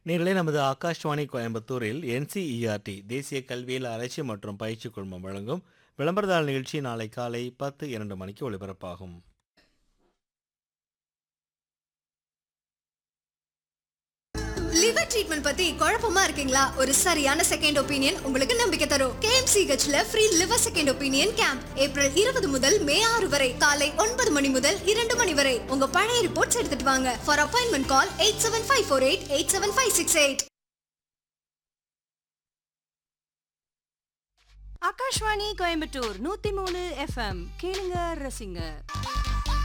நேர்களே நமது ஆகாஷ்வாணி கோயம்புத்தூரில் என்சிஇஆர்டி தேசிய கல்வியில் ஆராய்ச்சி மற்றும் பயிற்சி குழுமம் வழங்கும் விளம்பரதாள் நிகழ்ச்சி நாளை காலை பத்து இரண்டு மணிக்கு ஒளிபரப்பாகும் லிவர் ட்ரீட்மெண்ட் பத்தி குழப்பமா இருக்கீங்களா ஒரு சரியான செகண்ட் ஒப்பீனியன் உங்களுக்கு நம்பிக்கை தரும் கேஎம்சிஹெச்ல free liver second opinion camp April இருபது முதல் மே ஆறு வரை காலை ஒன்பது மணி முதல் இரண்டு மணி வரை உங்க பழைய ரிப்போர்ட்ஸ் எடுத்துட்டு வாங்க for appointment call eight seven five four eight eight seven five six eight Akashvani Coimbatore நூத்தி மூணு எஃப்எம் கேளுங்க ரசிங்க